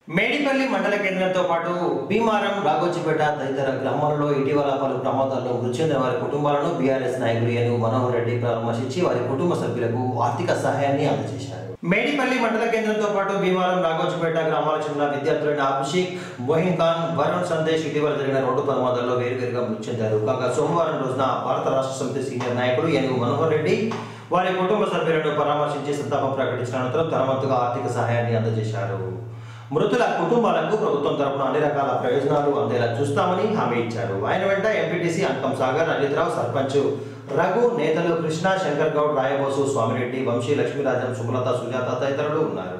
మేడిపల్లి మండల కేంద్రంతో పాటు భీమారం రాగోచిపేట తదితర గ్రామాలలో ఇటీవల పలు ప్రమాదాల్లో మృతి చెందిన వారి కుటుంబాలను బీఆర్ఎస్ నాయకులు ఏనుగు మనోహర్ రెడ్డి పరామర్శించి వారి కుటుంబ సభ్యులకు ఆర్థిక సహాయాన్ని అందజేశారు మేడిపల్లి మండల కేంద్రంతో పాటు భీమారం రాగోచిపేట గ్రామాలకు చెందిన విద్యార్థులైన అభిషేక్ మొహిన్ ఖాన్ వరుణ్ సందేశ్ ఇటీవల జరిగిన రోడ్డు ప్రమాదాల్లో వేరువేరుగా మృతి చెందారు కాగా సోమవారం రోజున భారత రాష్ట్ర సమితి సీనియర్ నాయకులు ఏనుగు మనోహర్ రెడ్డి వారి కుటుంబ సభ్యులను పరామర్శించి సంతాపం ప్రకటించిన అనంతరం తన వంతుగా ఆర్థిక సహాయాన్ని అందజేశారు మృతుల కుటుంబాలకు ప్రభుత్వం తరపున అన్ని రకాల ప్రయోజనాలు అందేలా చూస్తామని హామీ ఇచ్చారు ఆయన వెంట ఎంపీటీసీ అంకం సాగర్ అజిత్రావు సర్పంచ్ రఘు నేతలు కృష్ణ శంకర్ గౌడ్ రాయబోసు స్వామిరెడ్డి వంశీ లక్ష్మీరాజం సుమలత సుజాత తదితరులు ఉన్నారు